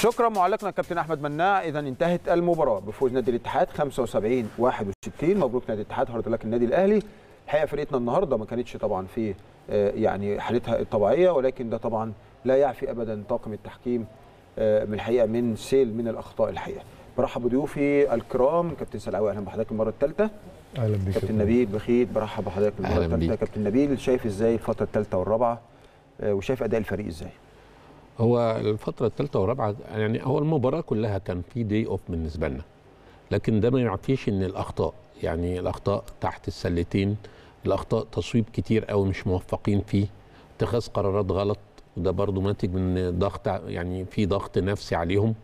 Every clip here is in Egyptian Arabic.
شكرا معلقنا الكابتن احمد مناع اذا انتهت المباراه بفوز نادي الاتحاد 75 61 مبروك نادي الاتحاد هارد لك النادي الاهلي الحقيقه فرقتنا النهارده ما كانتش طبعا في آه، يعني حالتها الطبيعيه ولكن ده طبعا لا يعفي ابدا طاقم التحكيم آه، من الحقيقه من سيل من الاخطاء الحقيقه برحب بضيوفي الكرام كابتن سلعوي اهلا بحضرتك المره الثالثه اهلا بيك كابتن نبيل بخيت برحب بحضرتك المره أهلاً الثالثه بيك. كابتن نبيل شايف ازاي الفتره الثالثه والرابعه آه، وشايف اداء الفريق ازاي هو الفترة الثالثة والرابعة يعني هو المباراة كلها كان في دي اوف بالنسبة لنا لكن ده ما يعفيش ان الاخطاء يعني الاخطاء تحت السلتين الاخطاء تصويب كتير قوي مش موفقين فيه اتخاذ قرارات غلط وده برضو ناتج من ضغط يعني في ضغط نفسي عليهم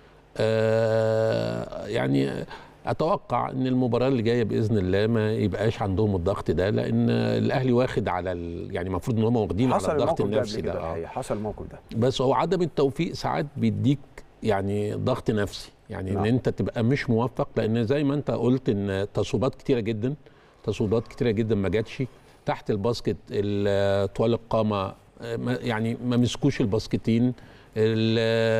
آه يعني اتوقع ان المباراه اللي جايه باذن الله ما يبقاش عندهم الضغط ده لان الاهلي واخد على ال... يعني المفروض ان هم واخدين على حصل الضغط الموقف ده النفسي قبل ده كده آه. الحقيقة، حصل الموقف ده بس هو عدم التوفيق ساعات بيديك يعني ضغط نفسي يعني نعم. ان انت تبقى مش موفق لان زي ما انت قلت ان تصويبات كتيره جدا تصويبات كتيره جدا ما جاتش تحت الباسكت ال- طوال القامه آه، ما- يعني ما مسكوش الباسكتين ال-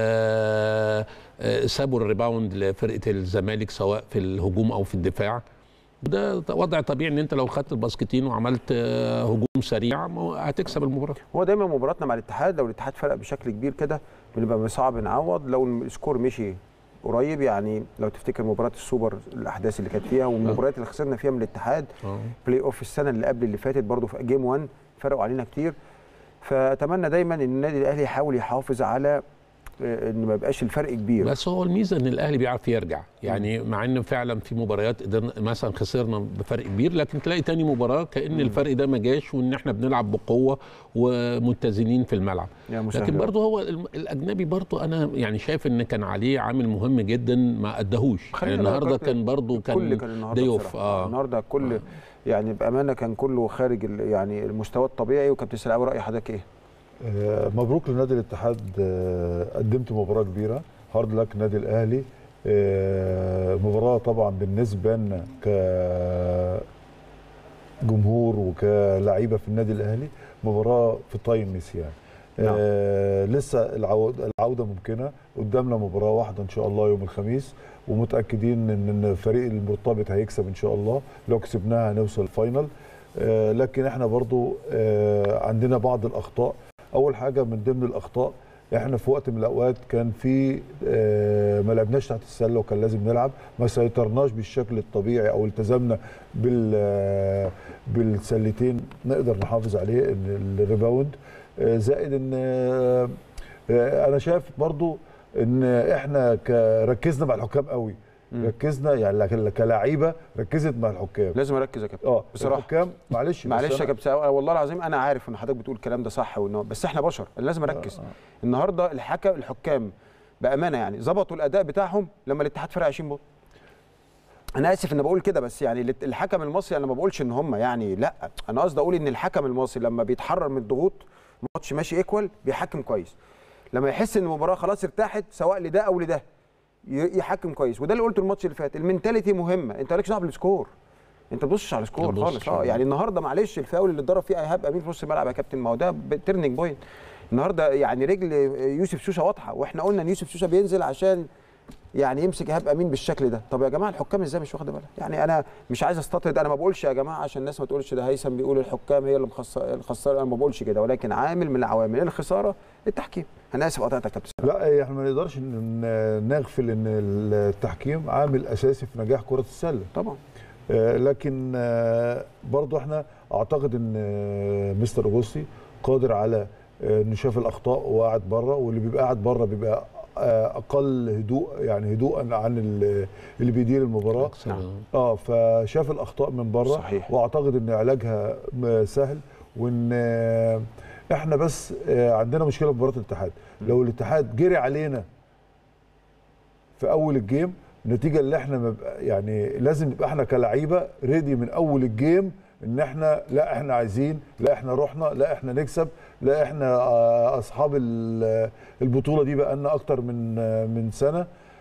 آه، سابوا الريباوند لفرقه الزمالك سواء في الهجوم او في الدفاع ده وضع طبيعي ان انت لو خدت الباسكتين وعملت آه، هجوم سريع ما- هتكسب المباراه هو دايما مباراتنا مع الاتحاد لو الاتحاد فرق بشكل كبير كده بنبقى صعب نعوض لو السكور مشي قريب يعني لو تفتكر مباراه السوبر الاحداث اللي كانت فيها والمباريات اللي خسرنا فيها من الاتحاد آه. بلاي اوف السنه اللي قبل اللي فاتت برضو في جيم 1 فرقوا علينا كتير فاتمنى دايما ان النادي الاهلي يحاول يحافظ على آه، ان ما يبقاش الفرق كبير بس هو الميزه ان الاهلي بيعرف يرجع يعني مع ان فعلا في مباريات قدرنا مثلا خسرنا بفرق كبير لكن تلاقي تاني مباراه كان الفرق ده ما جاش وان احنا بنلعب بقوه ومتزنين في الملعب يا مسهل لكن يا رب. برضه هو الم- الاجنبي برضه انا يعني شايف ان كان عليه عامل مهم جدا ما اداهوش يعني خلينا النهارده نقول كان برضه الكل كان كان النهارده دي اوف بصراحة. اه النهارده الكل يعني بامانه كان كله خارج ال- يعني المستوى الطبيعي وكابتن سلاوي راي حضرتك ايه؟ آه، مبروك لنادي الاتحاد آه، قدمت مباراه كبيره هارد لك نادي الاهلي آه، مباراه طبعا بالنسبه لنا كجمهور وكلعيبه في النادي الاهلي مباراه في طي النسيان نعم. آه لسه العوده العوده ممكنه قدامنا مباراه واحده ان شاء الله يوم الخميس ومتاكدين ان إن الفريق المرتبط هيكسب ان شاء الله لو كسبناها هنوصل الفاينل آه لكن احنا برضو آه عندنا بعض الاخطاء اول حاجه من ضمن الاخطاء احنا في وقت من الاوقات كان في آه، ما لعبناش تحت السله وكان لازم نلعب ما سيطرناش بالشكل الطبيعي او التزمنا بال آه، بالسلتين نقدر نحافظ عليه ان الريباوند آه، زائد ان آه، آه، انا شايف برضو ان احنا ك- ركزنا مع الحكام قوي مم. ركزنا يعني لك- كلاعيبه ركزت مع الحكام لازم اركز يا كابتن اه بصراحة. الحكام معلش بس معلش يا أنا- كابتن سلاوي، والله العظيم انا عارف ان حضرتك بتقول الكلام ده صح وإنه بس احنا بشر انا لازم اركز آه. النهارده الحكم الحكام بامانه يعني ظبطوا الاداء بتاعهم لما الاتحاد فرق 20 بونت انا اسف ان بقول كده بس يعني الات- الحكم المصري انا ما بقولش ان هم يعني لا انا قصدي اقول ان الحكم المصري لما بيتحرر من الضغوط ماتش ماشي ايكوال بيحكم كويس لما يحس ان المباراه خلاص ارتاحت سواء لده او لده ي- يحكم كويس وده اللي قلته الماتش اللي فات المينتاليتي مهمه انت مالكش دعوه بالسكور انت ما تبصش على السكور ما تبصش خالص اه على- يعني النهارده معلش الفاول اللي اتضرب فيه ايهاب امين في نص الملعب يا كابتن ما هو ده تيرنينج بوينت النهارده يعني رجل يوسف شوشه واضحه واحنا قلنا ان يوسف شوشه بينزل عشان يعني يمسك ايهاب امين بالشكل ده طب يا جماعه الحكام ازاي مش واخده بالها يعني انا مش عايز استطرد انا ما بقولش يا جماعه عشان الناس ما تقولش ده هيثم بيقول الحكام هي اللي مخسره الخساره انا ما بقولش كده ولكن عامل من العوامل الخساره التحكيم انا اسف قطعتك يا كابتن لا احنا ما نقدرش ن- نغفل ان التحكيم عامل اساسي في نجاح كره السله طبعا آه، لكن آه، برضو احنا اعتقد ان آه، مستر اوجوستي قادر على آه، انه شاف الاخطاء وقاعد بره واللي بيبقى قاعد بره بيبقى آه، اقل هدوء يعني هدوءا عن ال- اللي بيدير المباراه أكثر. اه فشاف الاخطاء من بره صحيح. واعتقد ان علاجها م- سهل وان آه، احنا بس آه، عندنا مشكله في مباراه الاتحاد لو الاتحاد جري علينا في اول الجيم النتيجه اللي احنا مبقى يعني لازم نبقى احنا كلعيبه ريدي من اول الجيم ان احنا لا احنا عايزين لا احنا رحنا لا احنا نكسب لا احنا آه، اصحاب ال- البطوله دي بقى لنا اكتر من آه، من سنه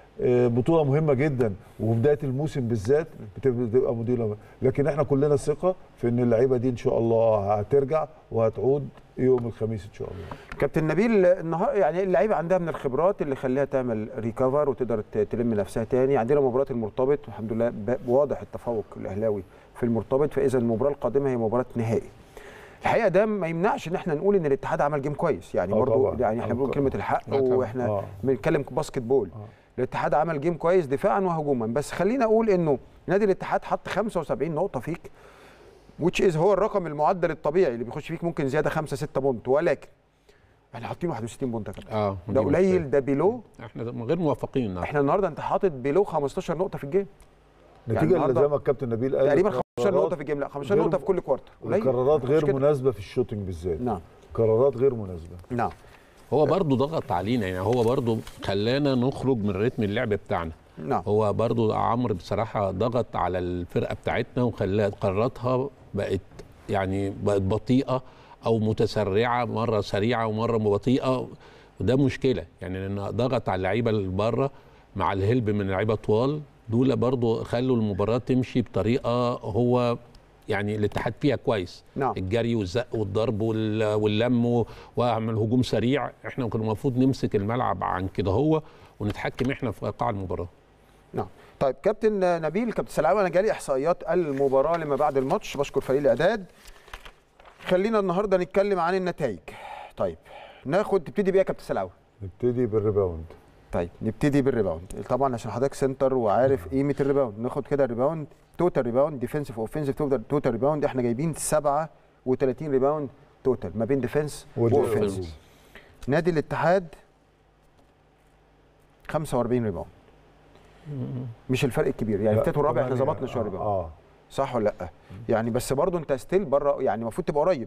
آه، بطوله مهمه جدا وفي بدايه الموسم بالذات بتبقى بتبقى مديره لكن احنا كلنا ثقه في ان اللعيبه دي ان شاء الله هترجع وهتعود يوم الخميس ان شاء الله كابتن نبيل النهار يعني اللعيبه عندها من الخبرات اللي خليها تعمل ريكفر وتقدر ت- تلم نفسها تاني عندنا مباراه المرتبط والحمد لله ب- واضح التفوق الاهلاوي في المرتبط فاذا المباراه القادمه هي مباراه نهائي الحقيقه ده ما يمنعش ان احنا نقول ان الاتحاد عمل جيم كويس يعني آه برضو طبعاً. يعني احنا آه بنقول طبعاً. كلمه الحق آه طبعاً. واحنا آه. بنتكلم باسكت بول آه. الاتحاد عمل جيم كويس دفاعا وهجوما بس خلينا اقول انه نادي الاتحاد حط 75 نقطه فيك which is هو الرقم المعدل الطبيعي اللي بيخش فيك ممكن زياده 5 6 بونت ولكن احنا حاطين 61 بونت يا كابتن اه ده دي قليل مشكلة. ده بيلو احنا غير موفقين النهارده احنا النهارده انت حاطط بيلو 15 نقطه في الجيم نتيجه اللي النهاردة زي ما الكابتن نبيل قال تقريبا 15 قرارات نقطه في الجيم لا 15 غير- نقطه في كل كوارتر قليل قرارات مش غير كده. مناسبه في الشوتنج بالذات نعم قرارات غير مناسبه نعم هو برضو ضغط علينا يعني هو برضو خلانا نخرج من رتم اللعب بتاعنا نعم هو برضو عمرو بصراحة ضغط على الفرقة بتاعتنا وخلاها قراراتها بقت يعني بقت بطيئة أو متسرعة مرة سريعة ومرة بطيئة وده مشكلة يعني لأن ضغط على اللعيبة اللي بره مع الهلب من لعيبة طوال دول برضو خلوا المباراة تمشي بطريقة هو يعني الاتحاد فيها كويس نعم. الجري والزق والضرب وال- واللم و- واعمل هجوم سريع احنا كنا المفروض نمسك الملعب عن كده هو ونتحكم احنا في قاع المباراه نعم طيب كابتن نبيل كابتن سلام انا جالي احصائيات المباراه لما بعد الماتش بشكر فريق الاعداد خلينا النهارده نتكلم عن النتائج طيب ناخد تبتدي بيها يا كابتن سلاوي نبتدي بالريباوند طيب نبتدي بالريباوند طبعا عشان حضرتك سنتر وعارف قيمه الريباوند ناخد كده الريباوند توتال ريباوند ديفensive اوفنسيف توتال ريباوند احنا جايبين 37 ريباوند توتال ما بين ديفense واوفنس نادي الاتحاد 45 ريباوند مش الفرق الكبير يعني لا، التالت والرابع احنا تمانية. ظبطنا شويه ريباوند اه صح ولا لا يعني بس برضه انت ستيل بره يعني المفروض تبقى قريب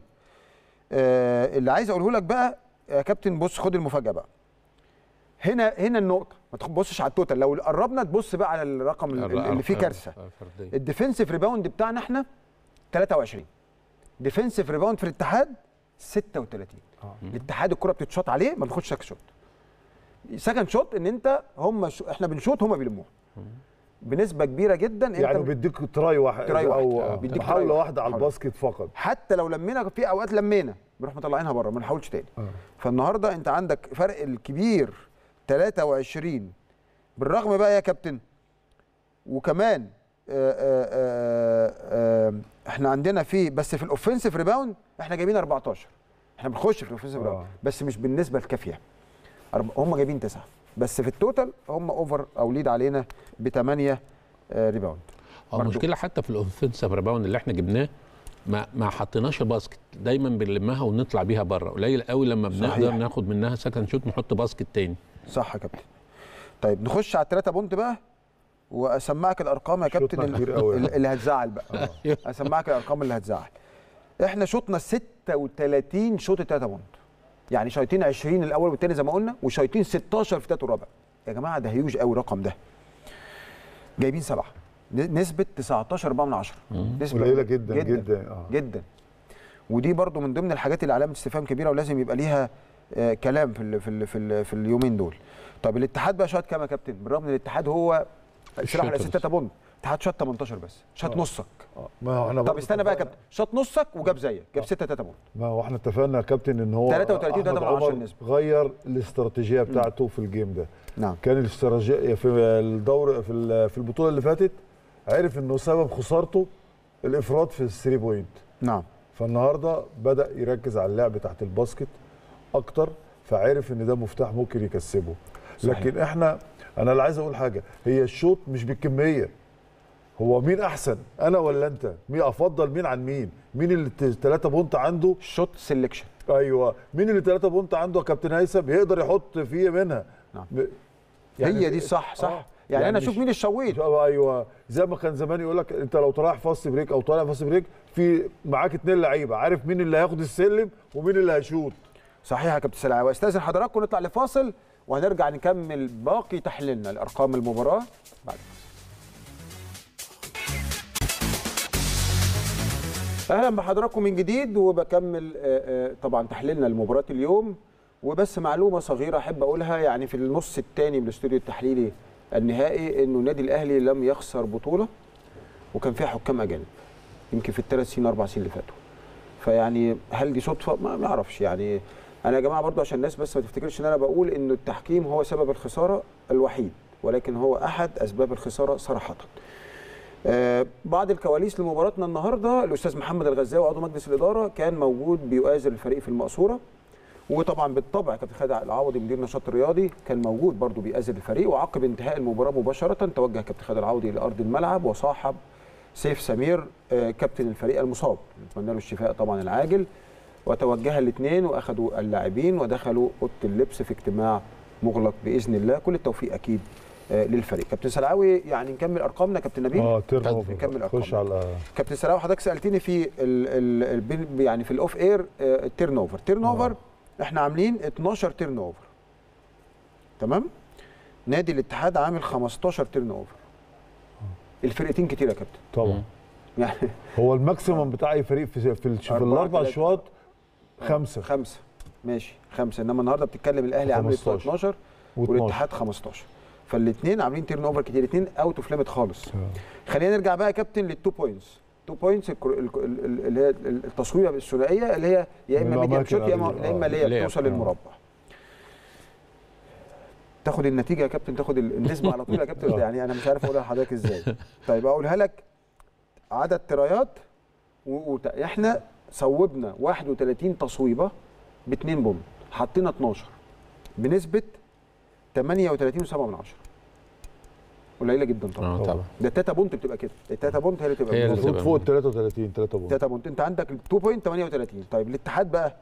آه اللي عايز اقوله لك بقى يا كابتن بص خد المفاجاه بقى هنا هنا النقطه ما تبصش على التوتال لو قربنا تبص بقى على الرقم اللي اللي فيه كارثه فردية. الديفنسيف ريباوند بتاعنا احنا 23 ديفنسيف ريباوند في الاتحاد 36 آه. الاتحاد الكره بتتشاط عليه ما بياخدش سكند شوت سكند شوت ان انت هم شو احنا بنشوط هم بيلموها بنسبه كبيره جدا انت يعني بيديك تراي واحد تراي واحد. او آه. بيديك تراي محاوله واحد. واحده على محاولة. الباسكت فقط حتى لو لمينا في اوقات لمينا بنروح مطلعينها بره ما نحاولش تاني آه. فالنهارده انت عندك فرق الكبير 23 بالرغم بقى يا كابتن وكمان آآ آآ آآ احنا عندنا في بس في الاوفنسيف ريباوند احنا جايبين 14 احنا بنخش في الاوفنسيف آه. ريباوند بس مش بالنسبه الكافيه أرب- هم جايبين تسعه بس في التوتال هم اوفر او ليد علينا بثمانيه ريباوند هو برضو. المشكله حتى في الاوفنسيف ريباوند اللي احنا جبناه ما ما حطيناش باسكت دايما بنلمها ونطلع بيها بره قليل قوي لما بنقدر صحيح. ناخد منها سكند شوت نحط باسكت تاني صح يا كابتن طيب نخش على الثلاثه بونت بقى واسمعك الارقام يا شوطنا كابتن كتير قوي. ال- اللي هتزعل بقى اسمعك الارقام اللي هتزعل احنا شوطنا 36 شوط الثلاثه بونت يعني شايطين 20 الاول والثاني زي ما قلنا وشايطين 16 في الثالث والرابع يا جماعه ده هيوج قوي الرقم ده جايبين سبعه ن- نسبه 19 4 من 10 نسبه قليله جدا جدا, جدا. اه جدا ودي برضو من ضمن الحاجات اللي علامه استفهام كبيره ولازم يبقى ليها آه، كلام في ال في ال في, ال في اليومين دول طب الاتحاد بقى شاط كام يا كابتن بالرغم ان الاتحاد هو سلاح الشوط الاساسي بس. 3 بونت الاتحاد شاط 18 بس شاط آه. نصك آه. ما هو احنا طب برضه استنى بقى يا اتفقنا- كابتن شاط نصك وجاب زيك جاب 6 3 بونت ما هو احنا اتفقنا يا كابتن ان هو 33 أحمد وتلاتة من عشرة عمر نسبة. غير الاستراتيجيه بتاعته في الجيم ده نعم كان الاستراتيجيه في الدور في ال- في البطوله اللي فاتت عرف انه سبب خسارته الافراط في الثري بوينت نعم فالنهارده بدا يركز على اللعب تحت الباسكت اكتر فعرف ان ده مفتاح ممكن يكسبه صحيح. لكن احنا انا اللي عايز اقول حاجه هي الشوط مش بالكميه هو مين احسن انا ولا انت مين افضل مين عن مين مين اللي 3 بونت عنده شوت سيلكشن ايوه مين اللي 3 بونت عنده يا كابتن هيثم يقدر يحط فيه منها نعم. م- هي دي صح صح آه. يعني, يعني انا مش- اشوف مين الشويت ايوه زي ما كان زمان يقول لك انت لو طالع فاست بريك او طالع فاست بريك في معاك اتنين لعيبه عارف مين اللي هياخد السلم ومين اللي هيشوط صحيح يا كابتن سلاوي استاذن حضراتكم نطلع لفاصل وهنرجع نكمل باقي تحليلنا لارقام المباراه بعد اهلا بحضراتكم من جديد وبكمل آه، آه، طبعا تحليلنا لمباراه اليوم وبس معلومه صغيره احب اقولها يعني في النص الثاني من الاستوديو التحليلي النهائي انه النادي الاهلي لم يخسر بطوله وكان فيها حكام اجانب يمكن في الثلاث سنين اربع سنين اللي فاتوا فيعني هل دي صدفه ما ما اعرفش يعني انا يا جماعه برضو عشان الناس بس ما تفتكرش ان انا بقول انه التحكيم هو سبب الخساره الوحيد ولكن هو احد اسباب الخساره صراحه آه، بعض الكواليس لمباراتنا النهارده الاستاذ محمد الغزاوي عضو مجلس الاداره كان موجود بيؤازر الفريق في المقصوره وطبعا بالطبع كابتن خالد العوضي مدير النشاط الرياضي كان موجود برضو بيأذن الفريق وعقب انتهاء المباراه مباشره توجه كابتن خالد العوضي لارض الملعب وصاحب سيف سمير آه، كابتن الفريق المصاب نتمنى له الشفاء طبعا العاجل وتوجه الاثنين واخذوا اللاعبين ودخلوا اوضه اللبس في اجتماع مغلق باذن الله كل التوفيق اكيد آه، للفريق كابتن سلعاوي يعني نكمل ارقامنا كابتن نبيل اه تيرن طب اوفر نكمل أرقام. خش على كابتن سلاوي حضرتك سالتني في ال ال ال بين- يعني في الاوف اير التيرن اوفر تيرن اوفر احنا عاملين 12 تيرن اوفر تمام نادي الاتحاد عامل 15 تيرن اوفر الفرقتين كتير يا كابتن طبعا يعني هو الماكسيمم بتاع اي فريق في في, في أربعة، الاربع تلاتة. اشواط خمسه خمسه ماشي خمسه انما النهارده بتتكلم الاهلي عامل 15. 12 و12 والاتحاد 15 فالاثنين عاملين تيرن اوفر كتير الاثنين اوت اوف ليميت خالص خلينا نرجع بقى يا كابتن للتو بوينتس تو بوينتس اللي هي التصويبه الثنائيه اللي هي يا اما من ميديم الأماكن شوت يا اما ال- يا اما اللي هي اللي هي- بتوصل آه. للمربع تاخد النتيجه يا كابتن تاخد ال- النسبه على طول يا كابتن آه. يعني انا مش عارف اقولها لحضرتك ازاي طيب اقولها لك عدد ترايات و... و... احنا صوبنا 31 تصويبه ب 2 بوم حطينا 12 بنسبه 38.7 من 10 قليله جدا طبعا اه طبعا ده التاتا بونت بتبقى كده التاتا بونت هي اللي بتبقى هي اللي بالظبط. المفروض فوق ال 33 3 بونت تاتا بونت انت عندك ال 2.38 طيب الاتحاد بقى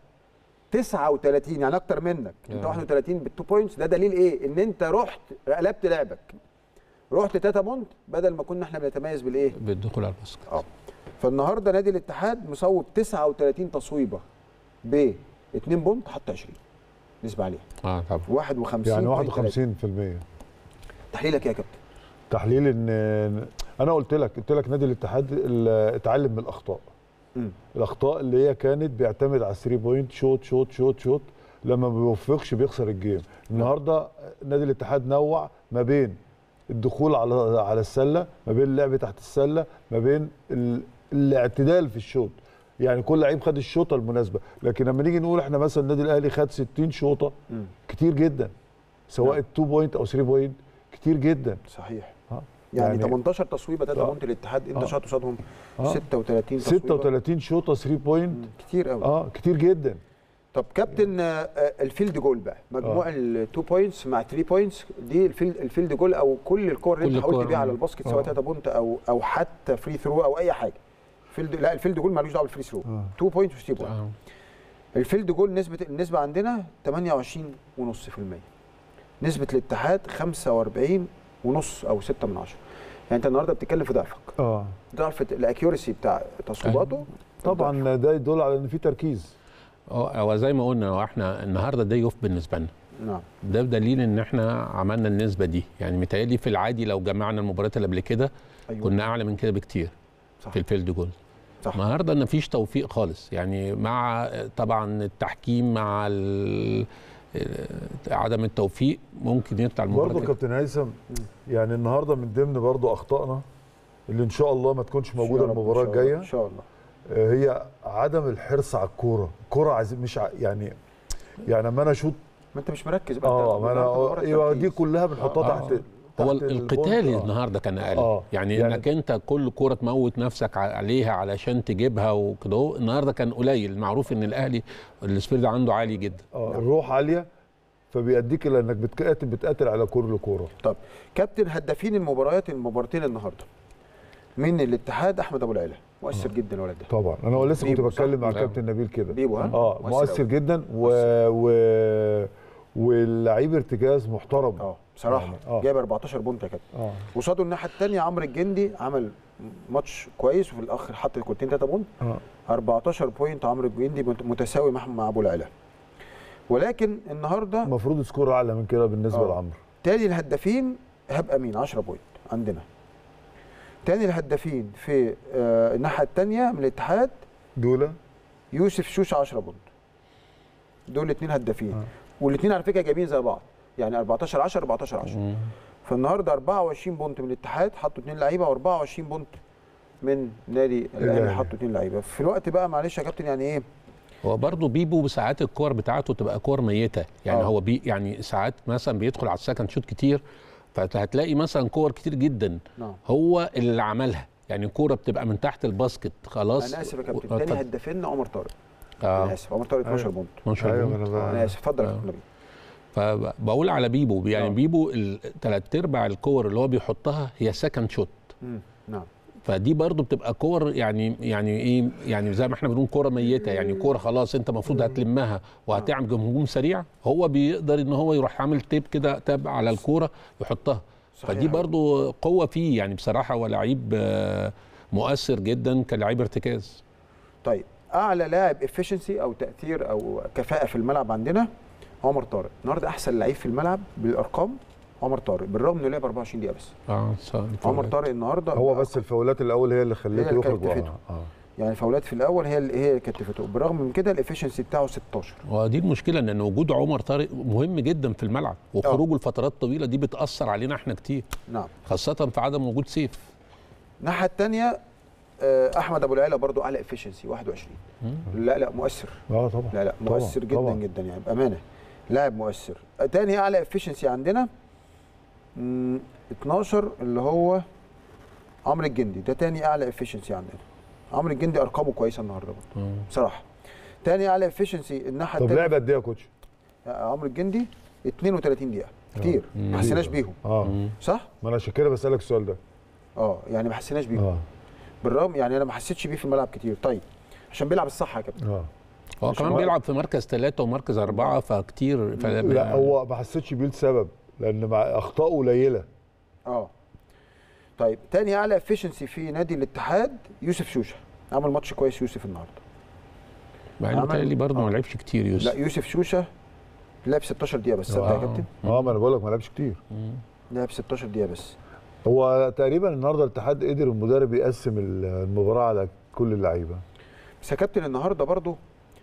39 يعني اكتر منك انت آه. 31 بالتو بوينتس ده دليل ايه ان انت رحت قلبت لعبك رحت تاتا بونت بدل ما كنا احنا بنتميز بالايه بالدخول على الباسكت اه فالنهارده نادي الاتحاد مصوب 39 تصويبه ب 2 بونت حط 20 نسبه عليها اه طبعا 51 يعني 51% تحليلك إيه يا كابتن تحليل ان انا قلت لك قلت لك نادي الاتحاد ال- اتعلم من الاخطاء مم. الاخطاء اللي هي كانت بيعتمد على 3 بوينت شوت شوت شوت شوت لما ما بيوفقش بيخسر الجيم النهارده نادي الاتحاد نوع ما بين الدخول على على السله ما بين اللعب تحت السله ما بين ال... الاعتدال في الشوط يعني كل لعيب خد الشوطه المناسبه لكن لما نيجي نقول احنا مثلا النادي الاهلي خد 60 شوطه مم. كتير جدا سواء نعم. 2 بوينت او 3 بوينت كتير جدا صحيح آه. يعني, يعني- 18 تصويبه تاتا آه. بونت الاتحاد انت آه. شاط قصادهم آه. 36 تصويبه 36 شوطه 3 بوينت مم. كتير قوي اه كتير جدا طب كابتن آه، آه، الفيلد جول بقى مجموع التو بوينتس مع 3 بوينتس دي الفيلد الفيلد جول او كل الكور اللي كل انت حاولت الكور، بيها على آه. الباسكت سواء آه. تاتا بونت او او حتى فري ثرو او اي حاجه فيلد لا الفيلد جول مالوش دعوه بالفري ثرو آه. 2 بوينت و 3 بوينت آه. الفيلد جول نسبه النسبه عندنا 28.5% نسبه الاتحاد 45 ونص او 6 من 10 يعني انت النهارده بتتكلم في ضعفك اه ضعف الاكيورسي بتاع تصويباته طبعا ده يدل على ان في تركيز هو هو زي ما قلنا هو احنا النهارده ده يوف بالنسبه لنا نعم ده بدليل ان احنا عملنا النسبه دي يعني متهيألي في العادي لو جمعنا المباريات اللي قبل كده ايوه كنا اعلى من كده بكتير صح في الفيلد جول صح النهارده مفيش توفيق خالص يعني مع طبعا التحكيم مع ال- عدم التوفيق ممكن يطلع المباراه برضه كده. كابتن هيثم يعني النهارده من ضمن برضه اخطائنا اللي ان شاء الله ما تكونش موجوده يا رب إن المباراه شاء الله، الجايه ان شاء الله آه، هي عدم الحرص على الكوره الكوره عايز مش ع... يعني يعني لما انا اشوط ما انت مش مركز بقى اه أنت ما النهاردة انا مباراة ايوه دي تركيز. كلها بنحطها آه. تحت هو تحت القتال البونت. آه. النهارده كان اقل آه. يعني, يعني- انك انت كل كوره تموت نفسك ع- عليها علشان تجيبها وكده هو النهارده كان قليل معروف ان الاهلي السبيرد عنده عالي جدا اه الروح عاليه فبيأديك الى انك بتقاتل بتقاتل على كل كوره طب كابتن هدافين المباريات المباراتين النهارده من الاتحاد احمد ابو العلا مؤثر جدا الولد ده طبعا انا لسه كنت بيبو، صح؟ بتكلم مع نعم. كابتن نبيل كده بيبو ها اه مؤثر أوي. جدا و... و... واللعيب ارتكاز محترم اه بصراحه يعني، آه. جايب 14 بونت يا كابتن اه قصاده الناحيه الثانيه عمرو الجندي عمل ماتش كويس وفي الاخر حط كورتين 3 بونت اه 14 بوينت عمرو الجندي مت- متساوي مع مع ابو العلا ولكن النهارده المفروض سكور اعلى من كده بالنسبه آه. لعمرو تاني الهدافين ايهاب امين 10 بوينت عندنا تاني الهدافين في آه الناحيه الثانيه من الاتحاد دول يوسف شوش 10 بونت دول الاثنين هدافين آه. والاثنين على فكره جايبين زي بعض يعني 14 10 14 10 مم. فالنهارده 24 بونت من الاتحاد حطوا اثنين لعيبه و24 بونت من نادي الاهلي الأهلي. حطوا اثنين لعيبه في الوقت بقى معلش يا كابتن يعني ايه هو برضه بيبو ساعات الكور بتاعته تبقى كور ميته يعني آه. هو بي يعني ساعات مثلا بيدخل على السكند شوت كتير فهتلاقي مثلا كور كتير جدا نعم هو اللي عملها يعني كوره بتبقى من تحت الباسكت خلاص انا اسف يا كابتن اتفضل. تاني هدافين عمر طارق انا اه اسف عمر طارق 12 أيوة. بونت 12 ايوه جول. انا بقى انا اسف اتفضل يا آه. كابتن نبيل فبقول على بيبو يعني آه. بيبو ثلاث ارباع الكور اللي هو بيحطها هي سكند شوت مم. نعم فدي برضو بتبقى كور يعني يعني ايه يعني زي ما احنا بنقول كوره ميته يعني كوره خلاص انت المفروض هتلمها وهتعمل هجوم سريع هو بيقدر ان هو يروح عامل تيب كده تاب على الكوره يحطها صحيح. فدي برضو قوه فيه يعني بصراحه هو لعيب آه، مؤثر جدا كلاعب ارتكاز طيب اعلى لاعب افشنسي او تاثير او كفاءه في الملعب عندنا عمر طارق النهارده احسن لعيب في الملعب بالارقام عمر طارق بالرغم انه لعب 24 دقيقه بس اه صح. عمر طارق النهارده هو بس الفاولات الاول هي اللي خليته اللي يخرج كتفته. بره اه يعني فاولات في الاول هي اللي هي اللي كتفته بالرغم من كده الافشنسي بتاعه 16 ودي المشكله ان وجود عمر طارق مهم جدا في الملعب وخروجه لفترات طويله دي بتاثر علينا احنا كتير نعم خاصه في عدم وجود سيف الناحيه الثانيه احمد ابو العيله برضو اعلى افشنسي 21 لا لا مؤثر اه طبعا لا لا طبعاً، مؤثر جدا طبعاً. جدا يعني بامانه لاعب مؤثر تاني اعلى افشنسي عندنا مم، 12 اللي هو عمرو الجندي ده تاني اعلى افشنسي عندنا عمرو الجندي ارقامه كويسه النهارده برضه مم. بصراحه تاني اعلى افشنسي الناحيه طب التانية لعب قد ايه يا كوتش؟ عمرو الجندي 32 دقيقه كتير مم. ما حسيناش بيهم اه مم. صح ما انا عشان كده بسالك السؤال ده اه يعني ما حسيناش بيهم اه بالرغم يعني انا ما حسيتش بيه في الملعب كتير طيب عشان بيلعب الصح يا كابتن اه هو مش كمان هو- بيلعب في مركز ثلاثة ومركز أربعة فكتير فلا لا هو ما حسيتش بيه لسبب لان مع اخطائه قليله اه طيب تاني اعلى افشنسي في نادي الاتحاد يوسف شوشه عمل ماتش كويس يوسف النهارده مع إنه عمل- بيتهيألي برضه آه. ما لعبش كتير لا يوسف يوسف شوشه لعب 16 دقيقه بس صدق يا آه. كابتن اه ما انا بقول لك ما لعبش كتير مم. لعب 16 دقيقه بس هو تقريبا النهارده الاتحاد قدر المدرب يقسم المباراه على كل اللعيبه بس يا كابتن النهارده برضو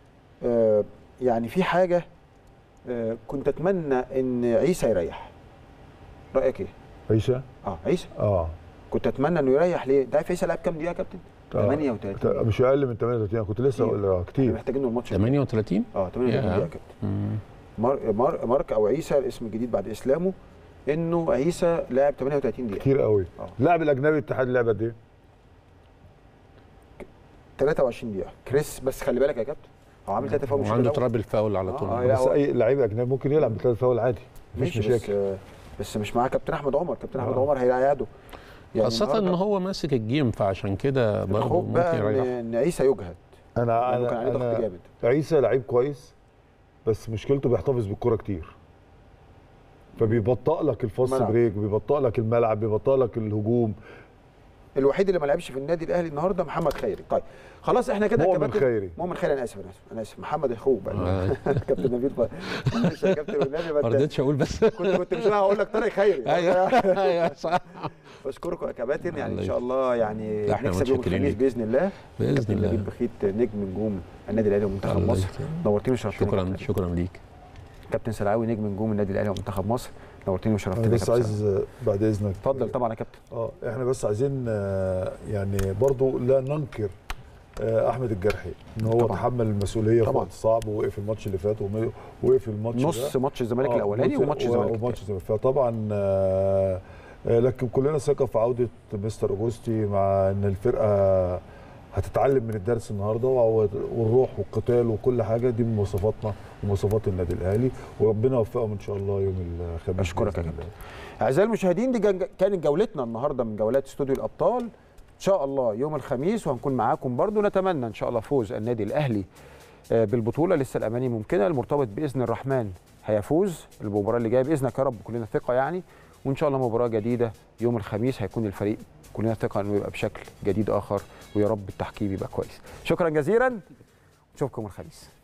آه يعني في حاجه آه كنت اتمنى ان عيسى يريح رايك ايه عيسى اه عيسى اه كنت اتمنى انه يريح ليه ده عارف عيسى لعب كام دقيقه يا كابتن آه. 38 مش اقل من 38 أنا كنت لسه كتير. اقول آه، احنا كتير محتاجينه الماتش 38 اه 38 ياه. دقيقه يا كابتن مم. مار مار مارك او عيسى الاسم الجديد بعد اسلامه انه عيسى لاعب 38 دقيقه كتير قوي آه. اللاعب الاجنبي الاتحاد لعب قد ايه؟ 23 دقيقه كريس بس خلي بالك يا كابتن هو عامل ثلاثه فاول مش وعنده الأول. تراب الفاول على آه، طول آه، لا، بس هو- اي لعيب اجنبي ممكن يلعب بثلاث فاول عادي مفيش ماشي بس مشاكل آه، بس مش معاه كابتن احمد عمر كابتن احمد آه. عمر هيقعده خاصة ان النهاردة هو ماسك الجيم فعشان كده برضه الخوف ممكن بقى ان يريح ان عيسى يجهد انا لأنه كان عليه انا ضغط انا جامد عيسى لعيب كويس بس مشكلته بيحتفظ بالكرة كتير فبيبطئ لك الفاست الملعب. بريك بيبطئ لك الملعب بيبطئ لك الهجوم الوحيد اللي ما لعبش في النادي الاهلي النهارده محمد خيري طيب خلاص احنا كده يا مؤمن كابتن- خيري. مؤمن خيري انا اسف انا اسف انا اسف محمد اخوه بقى آه. كابتن نبيل بقى معلش يا كابتن والنبي ما ما أنت- رضيتش اقول بس كنت كنت مش هقول لك طارق خيري ايوه ايوه صح بشكركم يا كباتن يعني ان الله شاء الله يعني لا، إحنا نكسب يوم متشكرين الخميس ليك. باذن الله باذن كابتن نبيل الله بخيت نجم نجوم النادي الاهلي ومنتخب الله مصر يكرمك. نورتني وشرفتني يا شكرا كابتن. شكرا ليك كابتن سلعاوي نجم نجوم النادي الاهلي ومنتخب مصر نورتني وشرفتني انا يا بس كابتن سلعاوي. عايز آه، بعد اذنك اتفضل طبعا يا كابتن اه احنا بس عايزين آه، يعني برضو لا ننكر آه، احمد الجرحي ان هو طبعاً. تحمل المسؤوليه في طبعاً. وقت صعب ووقف الماتش اللي فات وم- ووقف الماتش نص ده. ماتش الزمالك آه، الاولاني ماتش- وماتش و- الزمالك وماتش التاني. الزمالك فطبعا آه، آه، لكن كلنا ثقه في عوده مستر اوجوستي مع ان الفرقه هتتعلم من الدرس النهارده وعو- والروح والقتال وكل حاجه دي من مواصفاتنا ومواصفات النادي الاهلي وربنا يوفقهم ان شاء الله يوم الخميس أشكرك يا بإذن كابتن. الله. اعزائي المشاهدين دي جن- كانت جولتنا النهارده من جولات استوديو الابطال ان شاء الله يوم الخميس وهنكون معاكم برضو نتمنى ان شاء الله فوز النادي الاهلي آه، بالبطوله لسه الاماني ممكنه المرتبط باذن الرحمن هيفوز المباراه اللي جايه باذنك يا رب كلنا ثقه يعني وان شاء الله مباراه جديده يوم الخميس هيكون الفريق كلنا ثقه انه يبقى بشكل جديد اخر ويا رب التحكيم يبقى كويس شكرا جزيلا نشوفكم الخميس